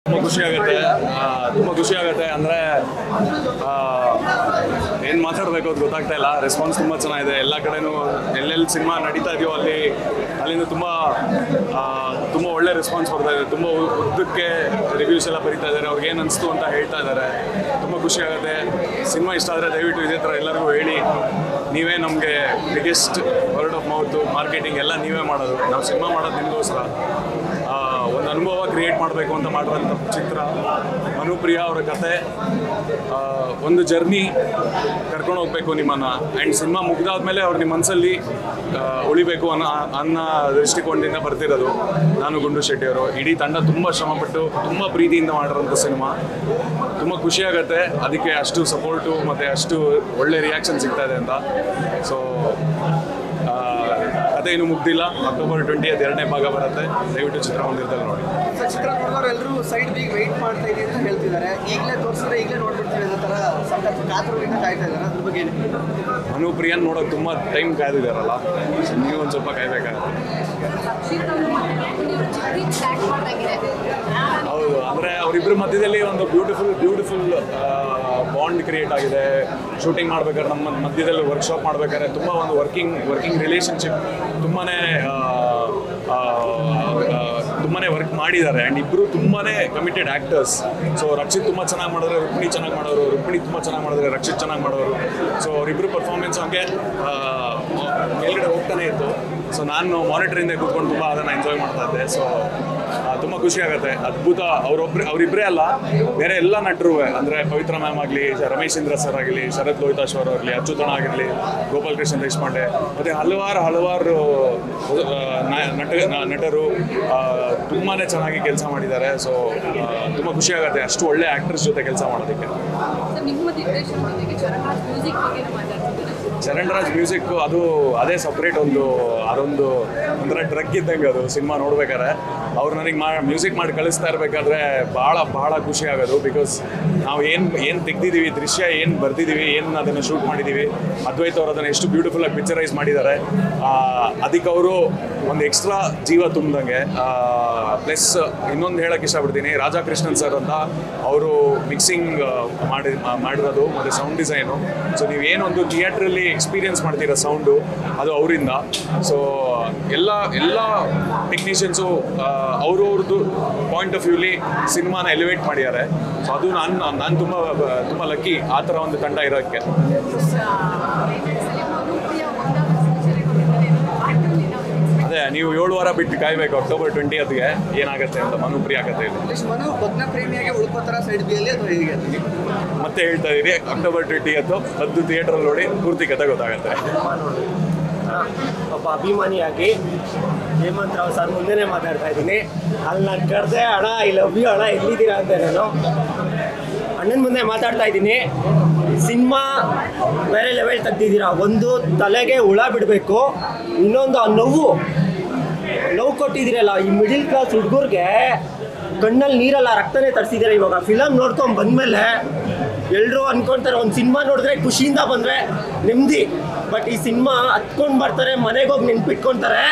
ತುಂಬ ಖುಷಿ ಆಗುತ್ತೆ ತುಂಬ ಖುಷಿ ಆಗುತ್ತೆ ಅಂದರೆ ಏನು ಮಾತಾಡಬೇಕು ಅದು ಗೊತ್ತಾಗ್ತಾ ಇಲ್ಲ ರೆಸ್ಪಾನ್ಸ್ ತುಂಬ ಚೆನ್ನಾಗಿದೆ ಎಲ್ಲ ಕಡೆನೂ ಎಲ್ಲೆಲ್ಲಿ ಸಿನಿಮಾ ನಡೀತಾ ಇದೆಯೋ ಅಲ್ಲಿ ಅಲ್ಲಿಂದ ತುಂಬ ತುಂಬ ಒಳ್ಳೆ ರೆಸ್ಪಾನ್ಸ್ ಬರ್ತಾ ಇದೆ ತುಂಬ ಉದ್ದಕ್ಕೆ ರಿವ್ಯೂಸ್ ಎಲ್ಲ ಬರೀತಾ ಇದ್ದಾರೆ ಅವ್ರಿಗೆ ಏನು ಅನಿಸ್ತು ಅಂತ ಹೇಳ್ತಾ ಇದ್ದಾರೆ ತುಂಬ ಖುಷಿ ಆಗುತ್ತೆ ಸಿನಿಮಾ ಇಷ್ಟ ಆದರೆ ದಯವಿಟ್ಟು ಇದೇ ಥರ ಎಲ್ಲರಿಗೂ ಹೇಳಿ ನೀವೇ ನಮಗೆ biggest word of mouth marketing ಎಲ್ಲ ನೀವೇ ಮಾಡೋದು ನಾವು ಸಿನಿಮಾ ಮಾಡೋದು ನಿಮಗೋಸ್ಕರ ಆ, ಒಂದು ಅನುಭವ ಕ್ರಿಯೇಟ್ ಮಾಡಬೇಕು ಅಂತ ಮಾಡಿರೋಂಥ ಚಿತ್ರ ಮನುಪ್ರಿಯ ಅವರ ಕತೆ ಆ, ಒಂದು ಜರ್ನಿ ಕರ್ಕೊಂಡು ಹೋಗ್ಬೇಕು ನಿಮ್ಮನ್ನು ಆ್ಯಂಡ್ ಸಿನಿಮಾ ಮುಗ್ದಾದ್ಮೇಲೆ ಅವ್ರು ನಿಮ್ಮ ಮನಸ್ಸಲ್ಲಿ ಉಳಿಬೇಕು ಅನ್ನೋ ಅನ್ನೋ ದೃಷ್ಟಿಕೋನದಿಂದ ಬರ್ತಿರೋದು ನಾನು ಗುಂಡು ಶೆಟ್ಟಿಯವರು ಇಡೀ ತಂಡ ತುಂಬ ಶ್ರಮಪಟ್ಟು ತುಂಬ ಪ್ರೀತಿಯಿಂದ ಮಾಡಿರೋಂಥ ಸಿನಿಮಾ ತುಂಬ ಖುಷಿಯಾಗತ್ತೆ ಅದಕ್ಕೆ ಅಷ್ಟು ಸಪೋರ್ಟು ಮತ್ತು ಅಷ್ಟು ಒಳ್ಳೆ ರಿಯಾಕ್ಷನ್ ಸಿಗ್ತಾ ಇದೆ ಅಂತ ಸೊ ಕತೆ ಇನ್ನೂ ಮುಗ್ದಿಲ್ಲ ಅಕ್ಟೋಬರ್ ಟ್ವೆಂಟಿ ಎರಡನೇ ಭಾಗ ಬರುತ್ತೆ ದಯವಿಟ್ಟು ಚಿತ್ರಮಂದಿರದಲ್ಲಿ ನೋಡಿ ಸೊ ಚಿತ್ರ ನೋಡಿದವ್ರು ಎಲ್ಲರೂ ಸೈಡ್ ಬೀಗ್ ವೆಯ್ಟ್ ಮಾಡ್ತಾ ಇದೀವಿ ಅಂತ ಹೇಳ್ತಿದ್ದಾರೆ ಈಗಲೇ ತೋರಿಸಿದ್ರೆ ಈಗಲೇ ನೋಡ್ಬಿಡ್ತೀವಿ ಅನ್ನೋ ಥರ ಸಖತ್ ಕಾತುರದಿಂದ ಕಾಯ್ತಾ ಇದ್ದಾರೆ ಅದ್ರ ಬಗ್ಗೆ ಏನು ಅನುಪ್ರಿಯನ್ ನೋಡೋಕೆ ತುಂಬ ಟೈಮ್ ಕಾಯ್ದಿದ್ದಾರಲ್ಲ ಸೊ ನೀವು ಒಂದು ಸ್ವಲ್ಪ ಕಾಯ್ಬೇಕಾಗುತ್ತೆ ಹೌದು ಅಂದರೆ ಅವರಿಬ್ಬರ ಮಧ್ಯದಲ್ಲಿ ಒಂದು ಬ್ಯೂಟಿಫುಲ್ ಬ್ಯೂಟಿಫುಲ್ ಬಾಂಡ್ ಕ್ರಿಯೇಟ್ ಆಗಿದೆ ಶೂಟಿಂಗ್ ಮಾಡ್ಬೇಕಾದ್ರೆ ನಮ್ಮ ಮಧ್ಯದಲ್ಲಿ ವರ್ಕ್ಶಾಪ್ ಮಾಡ್ಬೇಕಾದ್ರೆ ತುಂಬ ಒಂದು ವರ್ಕಿಂಗ್ ವರ್ಕಿಂಗ್ ರಿಲೇಷನ್ಶಿಪ್ ತುಂಬಾ ತುಂಬಾ ವರ್ಕ್ ಮಾಡಿದ್ದಾರೆ ಆ್ಯಂಡ್ ಇಬ್ಬರು ತುಂಬಾ ಕಮಿಟೆಡ್ ಆ್ಯಕ್ಟರ್ಸ್ ಸೊ ರಕ್ಷಿತ್ ತುಂಬ ಚೆನ್ನಾಗಿ ಮಾಡಿದ್ರೆ ರುಕ್ಮಿಣಿ ಚೆನ್ನಾಗಿ ಮಾಡೋರು ರುಕ್ಮಿಣಿ ತುಂಬ ಚೆನ್ನಾಗಿ ಮಾಡಿದ್ರೆ ರಕ್ಷಿತ್ ಚೆನ್ನಾಗಿ ಮಾಡೋರು ಸೊ ಅವರಿಬ್ಬರು ಪರ್ಫಾರ್ಮೆನ್ಸ್ ಹಂಗೆ ಆ, ಮೇಲ್ಗಡೆ ಹೋಗ್ತಾನೆ ಇತ್ತು ಸೊ ನಾನು ಮಾನಿಟರಿಂದ ಕೂತ್ಕೊಂಡು ತುಂಬ ಅದನ್ನು ಎಂಜಾಯ್ ಮಾಡ್ತಾ ಇದ್ದೆ ಸೊ ತುಂಬ ಖುಷಿ ಆಗುತ್ತೆ ಅದ್ಭುತ ಅವರೊಬ್ಬರೇ ಅವರಿಬ್ಬರೇ ಅಲ್ಲ ಬೇರೆ ಎಲ್ಲ ನಟರು ಅಂದರೆ ಪವಿತ್ರ ಮ್ಯಾಮ್ ಆಗಲಿ ರಮೇಶ್ ಇಂದ್ರ ಸರ್ ಆಗಲಿ ಶರತ್ ಲೋಹಿತಾಶ್ವರ್ ಆಗಲಿ ಅಚ್ಯುತಣ ಆಗಿರಲಿ ಗೋಪಾಲ್ ಕೃಷ್ಣ ದೇಶಪಾಂಡೆ ಮತ್ತು ಹಲವಾರು ಹಲವಾರು ಆ, ನ- ನಟ ನ- ನಟರು ತುಂಬಾ ಚೆನ್ನಾಗಿ ಕೆಲಸ ಮಾಡಿದ್ದಾರೆ ಸೊ ತುಂಬ ಖುಷಿ ಆಗುತ್ತೆ ಅಷ್ಟು ಒಳ್ಳೆ ಆ್ಯಕ್ಟರ್ಸ್ ಜೊತೆ ಕೆಲಸ ಮಾಡೋದಕ್ಕೆ ನಿಮ್ಮ ನಿರ್ದೇಶನದೊಂದಿಗೆ ಚರಣರಾಜ್ ಮ್ಯೂಸಿಕ್ ಬಗ್ಗೆ ಮಾತಾಡ್ತಿದ್ದಾರೆ ಚರಣ್ ರಾಜ್ ಮ್ಯೂಸಿಕ್ ಅದು ಅದೇ ಸಪ್ರೇಟ್ ಒಂದು ಅದೊಂದು ಒಂಥರ ಡ್ರಗ್ ಇದ್ದಂಗೆ ಅದು ಸಿನಿಮಾ ನೋಡ್ಬೇಕಾದ್ರೆ ಅವ್ರು ನನಗೆ ಮಾ ಮ್ಯೂಸಿಕ್ ಮಾಡಿ ಕಳಿಸ್ತಾ ಇರಬೇಕಾದ್ರೆ ಭಾಳ ಭಾಳ ಖುಷಿ ಆಗೋದು ಬಿಕಾಸ್ ನಾವು ಏನು ಏನು ತೆಗ್ದಿದ್ದೀವಿ ದೃಶ್ಯ ಏನು ಬರ್ದಿದ್ದೀವಿ ಏನು ಅದನ್ನು ಶೂಟ್ ಮಾಡಿದ್ದೀವಿ ಅದ್ವೈತ್ ಅವರು ಅದನ್ನು ಎಷ್ಟು ಬ್ಯೂಟಿಫುಲ್ಲಾಗಿ ಪಿಕ್ಚರೈಸ್ ಮಾಡಿದ್ದಾರೆ ಅದಕ್ಕೆ ಅವರು ಒಂದು ಎಕ್ಸ್ಟ್ರಾ ಜೀವ ತುಂಬ್ದಂಗೆ ಪ್ಲಸ್ ಇನ್ನೊಂದು ಹೇಳಕ್ಕೆ ಇಷ್ಟಪಡ್ತೀನಿ ರಾಜಾ ಕೃಷ್ಣನ್ ಸರ್ ಅಂತ ಅವರು ಮಿಕ್ಸಿಂಗ್ ಮಾಡಿ ಮಾ- ಮಾಡಿರೋದು ಮತ್ತು ಸೌಂಡ್ ಡಿಸೈನು ಸೊ ನೀವೇನೊಂದು ಥಿಯೇಟ್ರಲ್ಲಿ ಎಕ್ಸ್ಪೀರಿಯನ್ಸ್ ಮಾಡ್ತೀರ ಸೌಂಡು ಅದು ಅವರಿಂದ ಸೊ ಎಲ್ಲ ಎಲ್ಲ ಟೆಕ್ನಿಷಿಯನ್ಸು ಅವ್ರವ್ರದ್ದು ಪಾಯಿಂಟ್ ಆಫ್ ವ್ಯೂಲಿ ಸಿನಿಮಾನ ಎಲಿವೇಟ್ ಮಾಡಿದ್ದಾರೆ ಸೊ ಅದು ನಾನು ನಾನು ತುಂಬ ತುಂಬ ಲಕ್ಕಿ ಆ ಥರ ಒಂದು ತಂಡ ಇರೋಕ್ಕೆ ಅದೇ ನೀವು ಏಳು ವಾರ ಬಿಟ್ಟು ಕಾಯ್ಬೇಕು ಅಕ್ಟೋಬರ್ ಟ್ವೆಂಟಿ ಅದ್ಗೆ ಏನಾಗುತ್ತೆ ಅಂತ ಮನುಪ್ರಿಯ ಕಥೆ ಇದು ಅಟ್ಲೀಸ್ಟ್ ಮನು ಭಗ್ನ ಪ್ರೇಮಿಯಾಗಿ ಉಳ್ಕೋ ಥರ ಸೈಡ್ ಬಿಯಲ್ಲಿ ಅಥವಾ ಹೇಗೆ ಮತ್ತೆ ಹೇಳ್ತಾ ಇದೀರಿ ಅಕ್ಟೋಬರ್ ಟ್ವೆಂಟಿ ಅತ್ತು ಹದ್ದು ಥಿಯೇಟ್ರಲ್ಲಿ ನೋಡಿ ಪೂರ್ತಿ ಕಥೆ ಗೊತ್ತಾಗುತ್ತೆ ಒಬ್ಬ ಅಭಿಮಾನಿಯಾಗಿ ಹೇಮಂತ್ ರಾವ್ ಸರ್ ಮುಂದೆನೇ ಮಾತಾಡ್ತಾ ಇದ್ದೀನಿ ಅಲ್ಲಿ ನಾನು ಕರೆದೆ ಅಣ್ಣ ಐ ಲವ್ ಯು ಅಣ್ಣ ಎಲ್ಲಿದ್ದೀರಾ ಅಂತ ನಾನು ಅಣ್ಣನ ಮುಂದೆ ಮಾತಾಡ್ತಾ ಇದ್ದೀನಿ ಸಿನಿಮಾ ಬೇರೆ ಲೆವೆಲ್ ತೆಗ್ದಿದ್ದೀರಾ ಒಂದು ತಲೆಗೆ ಹುಳ ಬಿಡಬೇಕು ಇನ್ನೊಂದು ಆ ನೋವು ನೋವು ಕೊಟ್ಟಿದ್ದೀರಲ್ಲ ಈ ಮಿಡಿಲ್ ಕ್ಲಾಸ್ ಹುಡುಗರಿಗೆ ಕಣ್ಣಲ್ಲಿ ನೀರಲ್ಲ ರಕ್ತನೇ ತರಿಸಿದ್ದೀರ ಇವಾಗ ಫಿಲಮ್ ನೋಡ್ಕೊಂಡು ಬಂದಮೇಲೆ ಎಲ್ಲರೂ ಅನ್ಕೊಂತಾರೆ ಒಂದು ಸಿನಿಮಾ ನೋಡಿದ್ರೆ ಖುಷಿಯಿಂದ ಬಂದರೆ ನೆಮ್ಮದಿ ಬಟ್ ಈ ಸಿನಿಮಾ ಹತ್ಕೊಂಡು ಬರ್ತಾರೆ ಮನೆಗೆ ಹೋಗಿ ನೆನ್ಪಿಟ್ಕೊತಾರೆ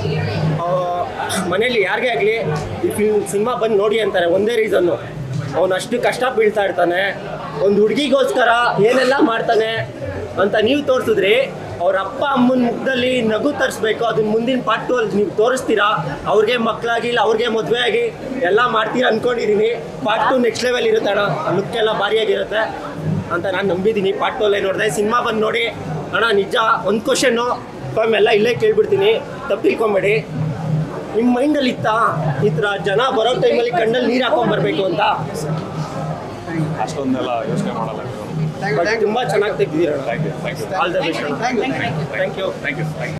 ಮನೇಲಿ ಯಾರಿಗೇ ಆಗಲಿ ಈ ಫಿಲ್ಮ್ ಸಿನಿಮಾ ಬಂದು ನೋಡಿ ಅಂತಾರೆ ಒಂದೇ ರೀಸನ್ನು ಅವನು ಅಷ್ಟು ಕಷ್ಟ ಬೀಳ್ತಾ ಇರ್ತಾನೆ ಒಂದು ಹುಡುಗಿಗೋಸ್ಕರ ಏನೆಲ್ಲ ಮಾಡ್ತಾನೆ ಅಂತ ನೀವು ತೋರಿಸಿದ್ರಿ ಅವ್ರ ಅಪ್ಪ ಅಮ್ಮನ ಮುಖದಲ್ಲಿ ನಗು ತರಿಸ್ಬೇಕು ಅದನ್ನ ಮುಂದಿನ ಪಾರ್ಟ್ ಟು ಅಲ್ಲಿ ನೀವು ತೋರಿಸ್ತೀರಾ ಅವ್ರಿಗೆ ಮಕ್ಕಳಾಗಿಲ್ಲ ಅವ್ರಿಗೆ ಮದುವೆ ಆಗಿ ಎಲ್ಲ ಮಾಡ್ತೀರಾ ಅನ್ಕೊಂಡಿದ್ದೀನಿ ಪಾರ್ಟ್ ಟು ನೆಕ್ಸ್ಟ್ ಲೆವೆಲ್ ಇರುತ್ತೆ ಅಣ್ಣ ಲುಕ್ ಎಲ್ಲ ಭಾರಿಯಾಗಿರುತ್ತೆ ಅಂತ ನಾನು ನಂಬಿದ್ದೀನಿ ಪಾರ್ಟ್ ಟು ಅಲ್ಲೇ ನೋಡಿದೆ ಸಿನಿಮಾ ಬಂದು ನೋಡಿ ಅಣ್ಣ ನಿಜ ಒಂದು ಕ್ವಶನ್ನು ಫಾರ್ಮ್ ಎಲ್ಲ ಇಲ್ಲೇ ಕೇಳ್ಬಿಡ್ತೀನಿ ತಪ್ಪು ತಿಳ್ಕೊಂಬೇಡಿ ನಿಮ್ಮ ಮೈಂಡಲ್ಲಿ ಇತ್ತಾ ಈ ಥರ ಜನ ಬರೋ ಟೈಮಲ್ಲಿ ಕಣ್ಣಲ್ಲಿ ನೀರು ಹಾಕೊಂಡ್ ಬರಬೇಕು ಅಂತ ಅಷ್ಟೊಂದೆಲ್ಲ ಯೋಚನೆ ಮಾಡಲ್ಲ ಥ್ಯಾಂಕ್ ಯು ಬಟ್ ತುಂಬ ಚೆನ್ನಾಗಿ ತೆಗ್ದಿದ್ದೀರಣ್ಣ thank you thank you all the best thank you thank you thank you thank you